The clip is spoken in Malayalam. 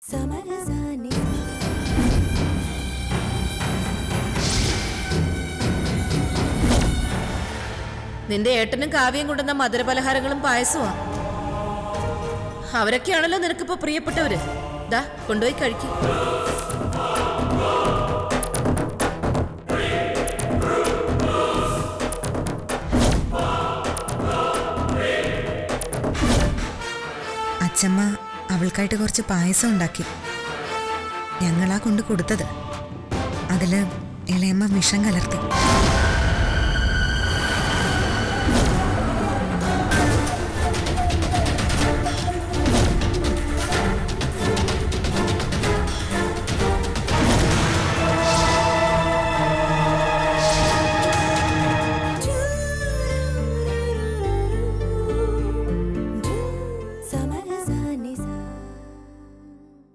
സമരസാനി നിന്റെ ഏട്ടനും കാവ്യം കൊണ്ടുവന്ന മധുരപലഹാരങ്ങളും പായസമാ അവരൊക്കെയാണല്ലോ നിനക്കിപ്പോ പ്രിയപ്പെട്ടവര് ദാ കൊണ്ടുപോയി കഴിക്കും അച്ചമ്മ അവൾക്കായിട്ട് കുറച്ച് പായസം ഉണ്ടാക്കി ഞങ്ങളാ കൊണ്ട് കൊടുത്തത് അതില് ഇളയമ്മ വിഷം കലർത്തി